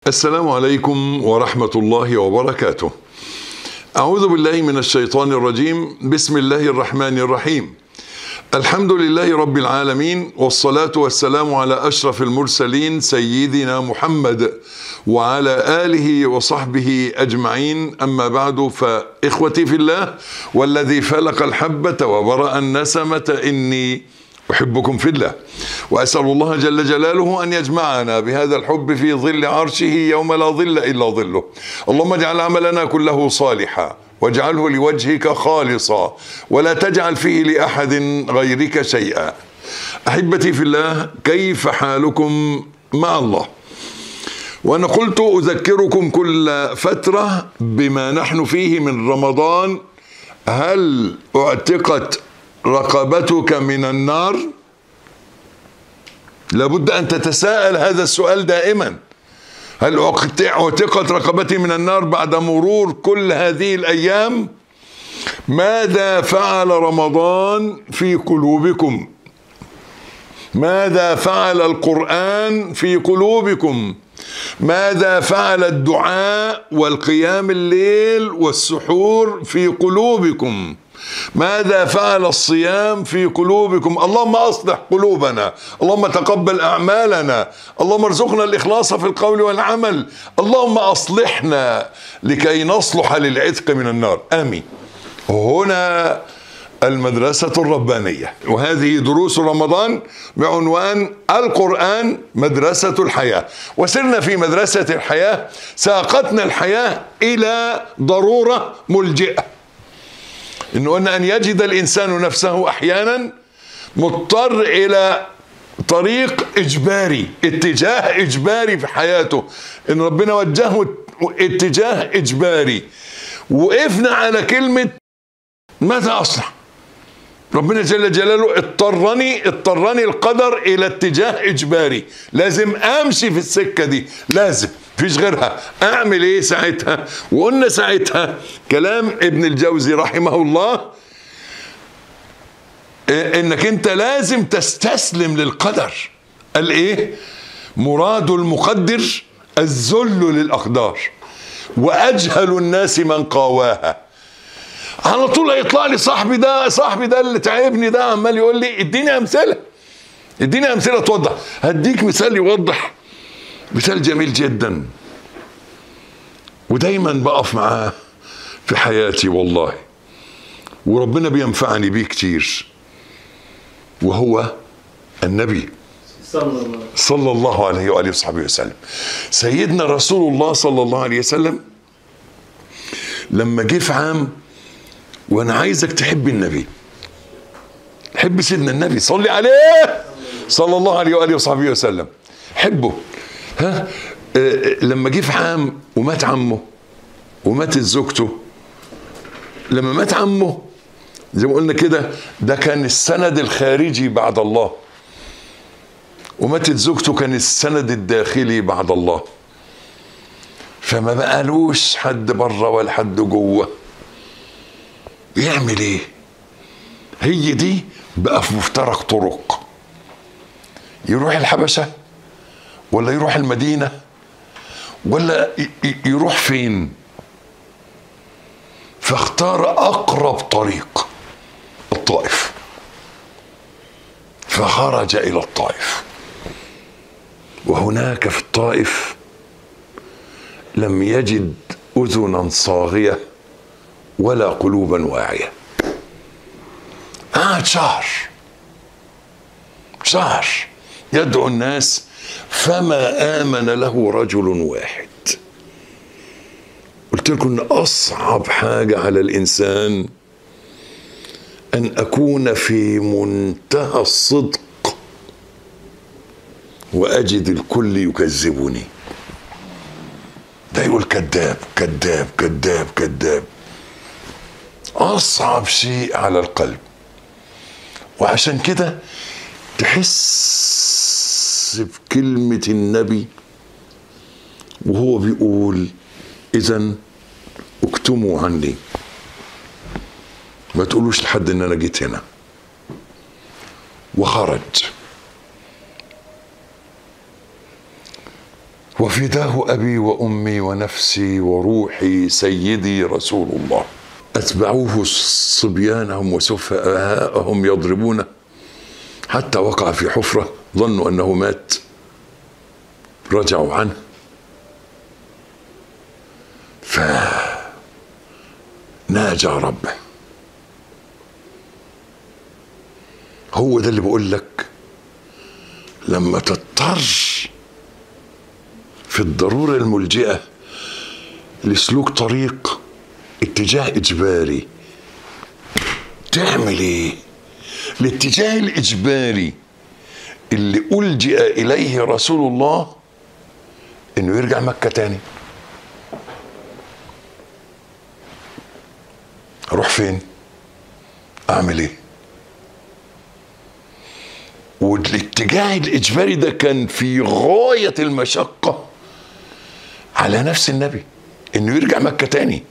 السلام عليكم ورحمة الله وبركاته. أعوذ بالله من الشيطان الرجيم، بسم الله الرحمن الرحيم. الحمد لله رب العالمين والصلاة والسلام على أشرف المرسلين سيدنا محمد وعلى آله وصحبه أجمعين أما بعد فإخوتي في الله والذي فلق الحبة وبرأ النسمة إني أحبكم في الله وأسأل الله جل جلاله أن يجمعنا بهذا الحب في ظل عرشه يوم لا ظل إلا ظله اللهم اجعل عملنا كله صالحا واجعله لوجهك خالصا ولا تجعل فيه لأحد غيرك شيئا أحبتي في الله كيف حالكم مع الله وأنا قلت أذكركم كل فترة بما نحن فيه من رمضان هل اعتقت رقبتك من النار لابد ان تتساءل هذا السؤال دائما هل اعتقت رقبتي من النار بعد مرور كل هذه الايام ماذا فعل رمضان في قلوبكم ماذا فعل القران في قلوبكم ماذا فعل الدعاء والقيام الليل والسحور في قلوبكم ماذا فعل الصيام في قلوبكم اللهم اصلح قلوبنا اللهم تقبل اعمالنا اللهم ارزقنا الاخلاص في القول والعمل اللهم اصلحنا لكي نصلح للعتق من النار امين هنا المدرسة الربانية وهذه دروس رمضان بعنوان القرآن مدرسة الحياة وسرنا في مدرسة الحياة ساقتنا الحياة إلى ضرورة ملجئة إنه قلنا أن يجد الإنسان نفسه أحيانا مضطر إلى طريق إجباري اتجاه إجباري في حياته إن ربنا وجهه اتجاه إجباري وقفنا على كلمة ماذا أصنع ربنا جل جلاله اضطرني اضطرني القدر الى اتجاه اجباري لازم امشي في السكه دي لازم مفيش غيرها اعمل ايه ساعتها وقلنا ساعتها كلام ابن الجوزي رحمه الله انك انت لازم تستسلم للقدر قال ايه مراد المقدر الذل للاقدار واجهل الناس من قاواها على طول هيطلع لي صاحبي ده صاحبي ده اللي تعبني ده عمال يقول لي اديني امثله اديني امثله توضح هديك مثال يوضح مثال جميل جدا ودايما بقف معاه في حياتي والله وربنا بينفعني بيه كتير وهو النبي صلى الله عليه واله وصحبه وسلم سيدنا رسول الله صلى الله عليه وسلم لما جه في عام وانا عايزك تحب النبي حب سيدنا النبي صلي عليه صلى الله عليه واله وصحبه وسلم حبه ها آه لما جه في عام ومات عمه وماتت زوجته لما مات عمه زي ما قلنا كده ده كان السند الخارجي بعد الله وماتت زوجته كان السند الداخلي بعد الله فما بقالوش حد بره ولا حد جوه يعمل ايه هي دي بقى في مفترق طرق يروح الحبشة ولا يروح المدينة ولا يروح فين فاختار أقرب طريق الطائف فخرج إلى الطائف وهناك في الطائف لم يجد أذنا صاغية ولا قلوبا واعية قعد شهر شهر يدعو الناس فما آمن له رجل واحد قلت لكم ان اصعب حاجه على الانسان ان اكون في منتهى الصدق واجد الكل يكذبني ده يقول كذاب كذاب كذاب كذاب اصعب شيء على القلب وعشان كده تحس بكلمه النبي وهو بيقول اذا اكتموا عني ما تقولوش لحد ان انا جيت هنا وخرج وفداه ابي وامي ونفسي وروحي سيدي رسول الله اتبعوه صبيانهم وسفهاءهم يضربونه حتى وقع في حفره ظنوا انه مات رجعوا عنه فناجى ربه هو ده اللي بقول لك لما تضطر في الضرورة الملجئة لسلوك طريق اتجاه إجباري تعمل إيه؟ الاتجاه الإجباري اللي ألجئ إليه رسول الله إنه يرجع مكة تاني أروح فين؟ أعمل إيه؟ والاتجاه الإجباري ده كان في غاية المشقة على نفس النبي إنه يرجع مكة تاني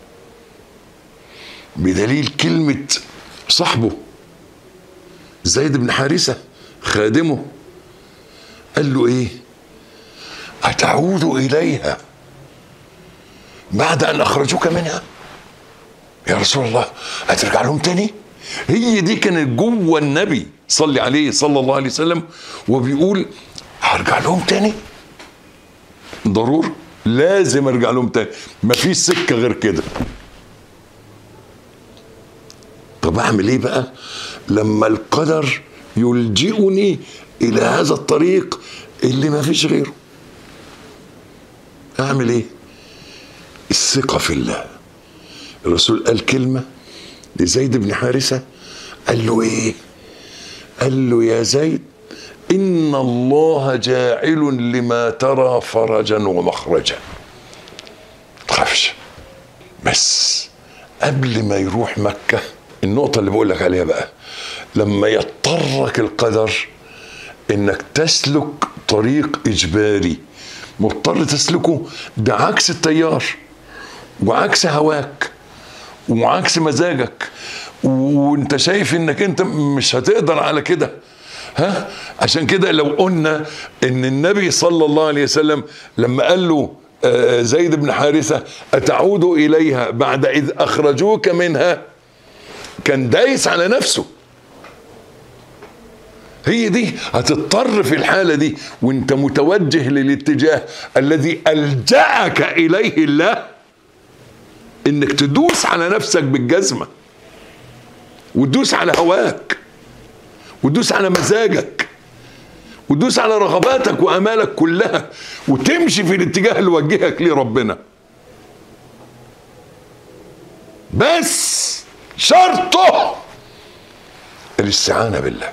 بدليل كلمة صاحبه زيد بن حارثة خادمه قال له ايه أتعود إليها بعد أن أخرجوك منها يا رسول الله هترجع لهم تاني هي دي كانت جوه النبي صلي عليه صلى الله عليه وسلم وبيقول هرجع لهم تاني ضروري لازم ارجع لهم تاني مفيش سكه غير كده طب اعمل ايه بقى لما القدر يلجئني الى هذا الطريق اللي ما فيش غيره اعمل ايه الثقه في الله الرسول قال كلمه لزيد بن حارثه قال له ايه قال له يا زيد ان الله جاعل لما ترى فرجا ومخرجا تخافش بس قبل ما يروح مكه النقطة اللي بقول لك عليها بقى لما يضطرك القدر انك تسلك طريق اجباري مضطر تسلكه ده عكس التيار وعكس هواك وعكس مزاجك وانت شايف انك انت مش هتقدر على كده ها عشان كده لو قلنا ان النبي صلى الله عليه وسلم لما قال له آه، زيد بن حارثة أتعود إليها بعد إذ أخرجوك منها كان دايس على نفسه هي دي هتضطر في الحالة دي وانت متوجه للاتجاه الذي ألجأك إليه الله انك تدوس على نفسك بالجزمة وتدوس على هواك وتدوس على مزاجك وتدوس على رغباتك وامالك كلها وتمشي في الاتجاه اللي وجهك ليه ربنا بس شرطه الاستعانة بالله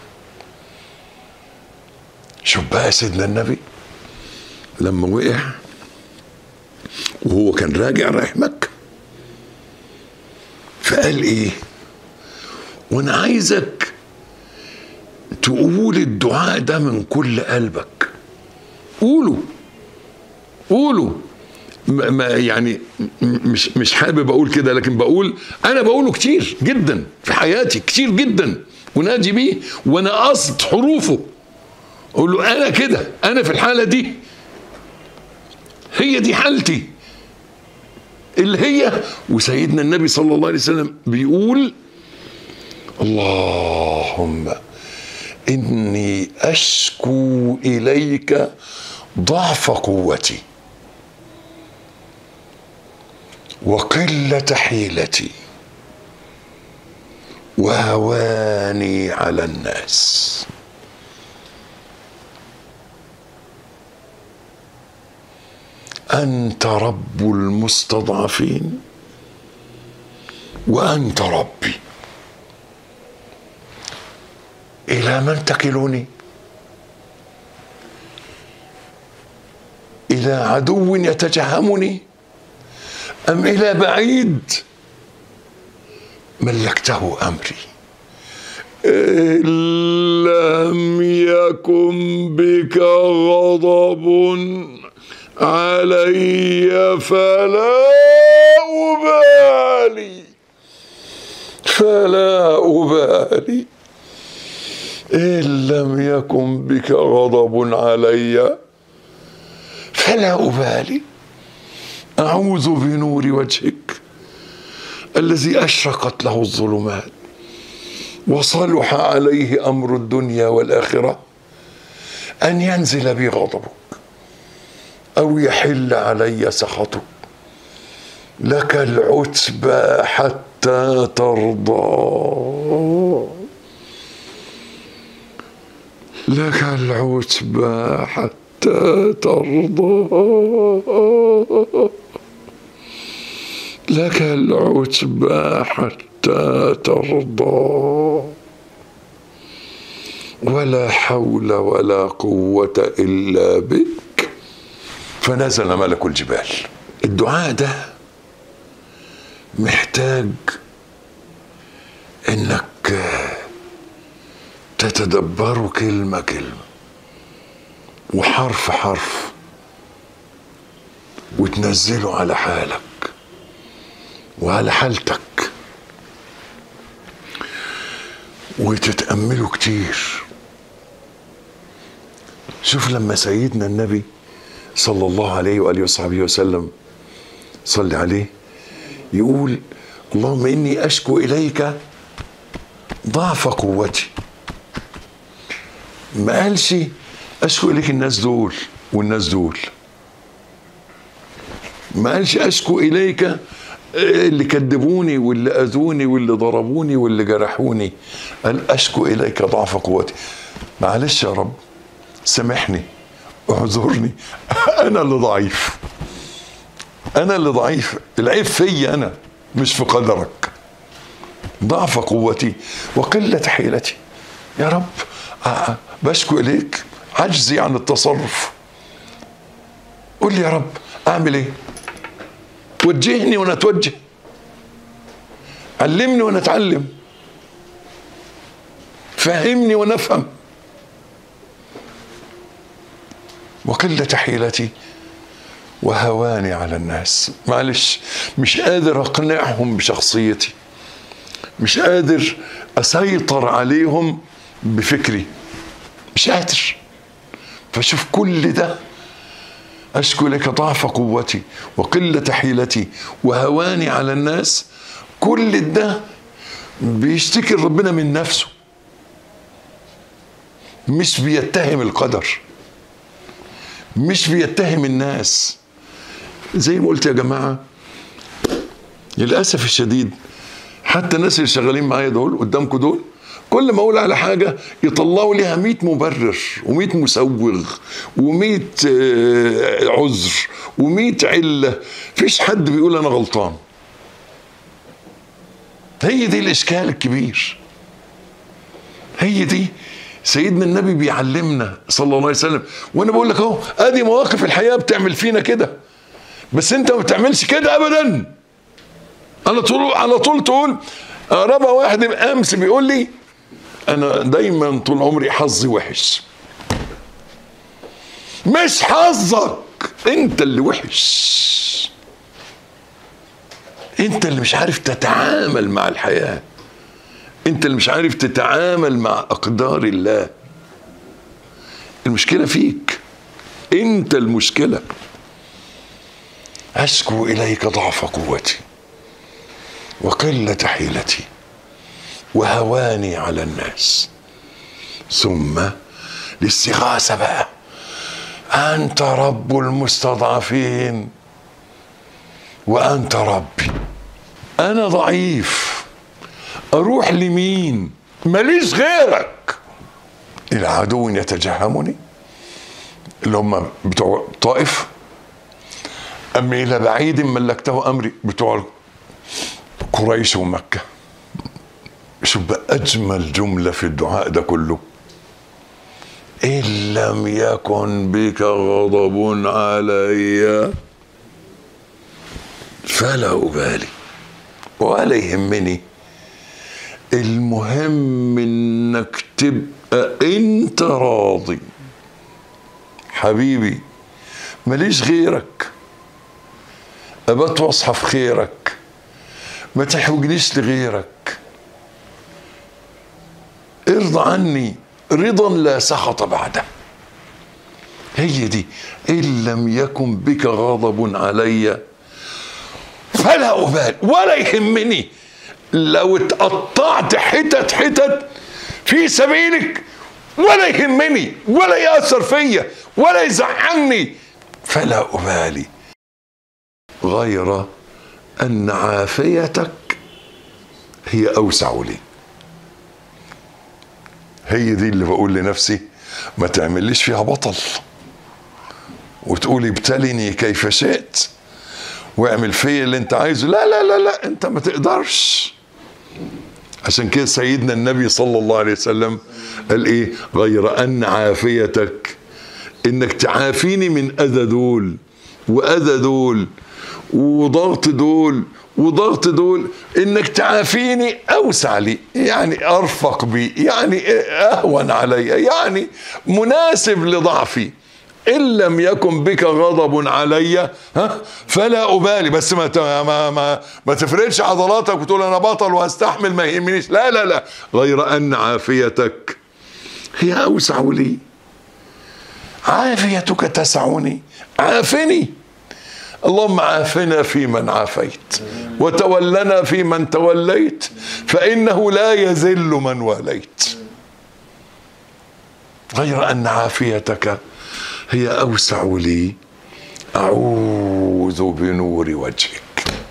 شوف بقى سيدنا النبي لما وقع وهو كان راجع رايح مكة فقال ايه وانا عايزك تقول الدعاء ده من كل قلبك قوله قوله ما ما- يعني م- مش مش حابب اقول كده لكن بقول انا بقوله كتير جدا في حياتي كتير جدا ونادي بيه وانا قصد حروفه اقول له انا كده انا في الحاله دي هي دي حالتي اللي هي وسيدنا النبي صلى الله عليه وسلم بيقول اللهم اني اشكو اليك ضعف قوتي وقله حيلتي وهواني على الناس انت رب المستضعفين وانت ربي الى من تكلني الى عدو يتجهمني ام الى بعيد ملكته امري إن لم يكن بك غضب علي فلا أبالي فلا أبالي إن لم يكن بك غضب علي فلا أبالي أعوذ بنور وجهك الذي أشرقت له الظلمات وصلح عليه أمر الدنيا والآخرة أن ينزل بي غضبك أو يحل علي سخطك لك العتبى حتى ترضى لك العتبى حتى ترضى لك العتبى حتى ترضى ولا حول ولا قوة إلا بك فنزل ملك الجبال الدعاء ده محتاج انك تتدبره كلمة كلمة وحرف حرف وتنزله على حالك وعلى حالتك وتتأمله كتير شوف لما سيدنا النبي صلى الله عليه وآله وصحبه وسلم صلي عليه يقول اللهم إني أشكو إليك ضعف قوتي ما قالش أشكو إليك الناس دول والناس دول ما قالش أشكو إليك اللي كذبوني واللي اذوني واللي ضربوني واللي جرحوني قال اشكو اليك ضعف قوتي معلش يا رب سامحني اعذرني انا اللي ضعيف انا اللي ضعيف العيب فيا انا مش في قدرك ضعف قوتي وقلة حيلتي يا رب آه بشكو اليك عجزي عن التصرف قول لي يا رب اعمل ايه وجهني وانا اتوجه علمني وانا اتعلم فهمني وانا افهم وقلة حيلتي وهواني على الناس معلش مش قادر اقنعهم بشخصيتي مش قادر اسيطر عليهم بفكري مش قادر فشوف كل ده أشكو لك ضعف قوتي وقلة حيلتي وهواني على الناس كل ده بيشتكي ربنا من نفسه مش بيتهم القدر مش بيتهم الناس زي ما قلت يا جماعة للأسف الشديد حتى الناس اللي شغالين معايا دول قدامكم دول كل ما اقول على حاجه يطلعوا ليها 100 مبرر و100 مسوغ و100 عذر و100 عله فيش حد بيقول انا غلطان هي دي الاشكال الكبير هي دي سيدنا النبي بيعلمنا صلى الله عليه وسلم وانا بقول لك اهو ادي مواقف الحياه بتعمل فينا كده بس انت ما بتعملش كده ابدا على طول على طول تقول قرابة واحد امس بيقول لي انا دايما طول عمري حظي وحش مش حظك انت اللي وحش انت اللي مش عارف تتعامل مع الحياه انت اللي مش عارف تتعامل مع اقدار الله المشكله فيك انت المشكله اشكو اليك ضعف قوتي وقله حيلتي وهواني على الناس ثم الاستغاثه بقى انت رب المستضعفين وانت ربي انا ضعيف اروح لمين ماليش غيرك الى عدو يتجهمني اللي هم بتوع طائف ام الى بعيد ملكته امري بتوع قريش ومكه شوف بقى اجمل جمله في الدعاء ده كله ان لم يكن بك غضب علي فلا ابالي ولا يهمني المهم انك تبقى انت راضي حبيبي ماليش غيرك ابات واصحى في خيرك ما تحوجنيش لغيرك ارضى عني رضا لا سخط بعده هي دي ان لم يكن بك غضب علي فلا ابالي ولا يهمني لو اتقطعت حتت حتت في سبيلك ولا يهمني ولا يأثر فيا ولا يزعلني فلا أبالي غير أن عافيتك هي أوسع لي هي دي اللي بقول لنفسي ما تعمليش فيها بطل وتقولي ابتلني كيف شئت واعمل فيا اللي انت عايزه لا لا لا لا انت ما تقدرش عشان كده سيدنا النبي صلى الله عليه وسلم قال ايه غير ان عافيتك انك تعافيني من اذى دول واذى دول وضغط دول وضغط دول انك تعافيني اوسع لي يعني ارفق بي يعني اهون علي يعني مناسب لضعفي ان لم يكن بك غضب علي ها فلا ابالي بس ما ما ما, ما تفردش عضلاتك وتقول انا بطل وهستحمل ما يهمنيش لا لا لا غير ان عافيتك هي اوسع لي عافيتك تسعني عافني اللهم عافنا في من عافيت وتولنا في من توليت فانه لا يذل من واليت غير ان عافيتك هي اوسع لي اعوذ بنور وجهك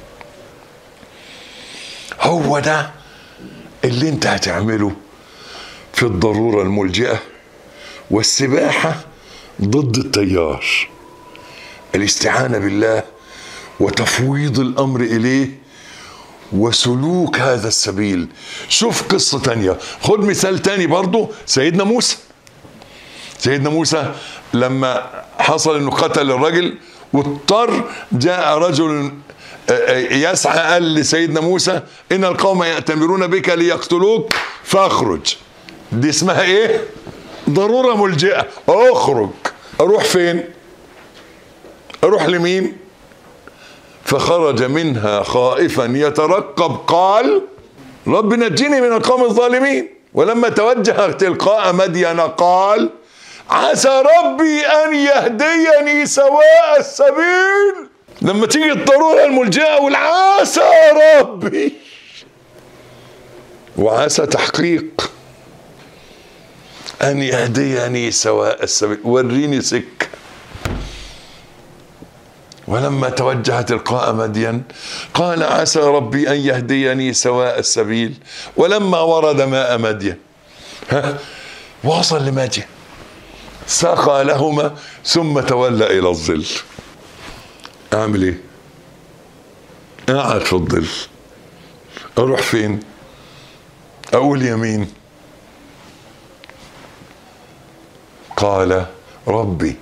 هو ده اللي انت هتعمله في الضروره الملجئه والسباحه ضد التيار الاستعانه بالله وتفويض الامر اليه وسلوك هذا السبيل شوف قصه تانية خد مثال تاني برضو سيدنا موسى سيدنا موسى لما حصل انه قتل الرجل واضطر جاء رجل يسعى قال لسيدنا موسى ان القوم يأتمرون بك ليقتلوك فاخرج دي اسمها ايه ضرورة ملجئة اخرج اروح فين اروح لمين فخرج منها خائفا يترقب قال رب نجني من القوم الظالمين ولما توجه تلقاء مدين قال عسى ربي ان يهديني سواء السبيل لما تيجي الضروره الملجئه والعسى ربي وعسى تحقيق ان يهديني سواء السبيل وريني سكه ولما توجه تلقاء مدين قال عسى ربي ان يهديني سواء السبيل ولما ورد ماء مدين ها وصل لمدين سقى لهما ثم تولى الى الظل اعمل ايه قاعد في الظل اروح فين اقول يمين قال ربي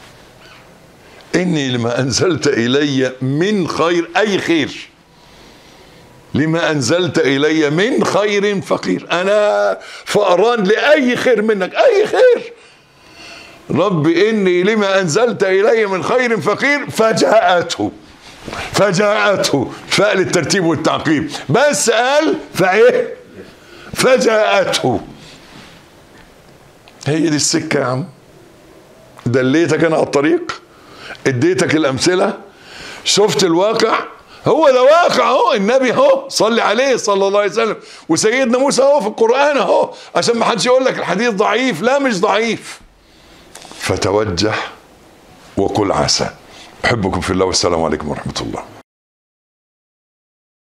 اني لما انزلت الي من خير اي خير لما انزلت الي من خير فقير انا فقران لاي خير منك اي خير رب اني لما انزلت الي من خير فقير فجاءته فجاءته فاء للترتيب والتعقيب بس قال فايه فجاءته هي دي السكه يا عم دليتك انا على الطريق اديتك الامثله شفت الواقع هو ده واقع اهو النبي اهو صلي عليه صلى الله عليه وسلم وسيدنا موسى اهو في القران اهو عشان ما حدش يقول لك الحديث ضعيف لا مش ضعيف فتوجه وقل عسى احبكم في الله والسلام عليكم ورحمه الله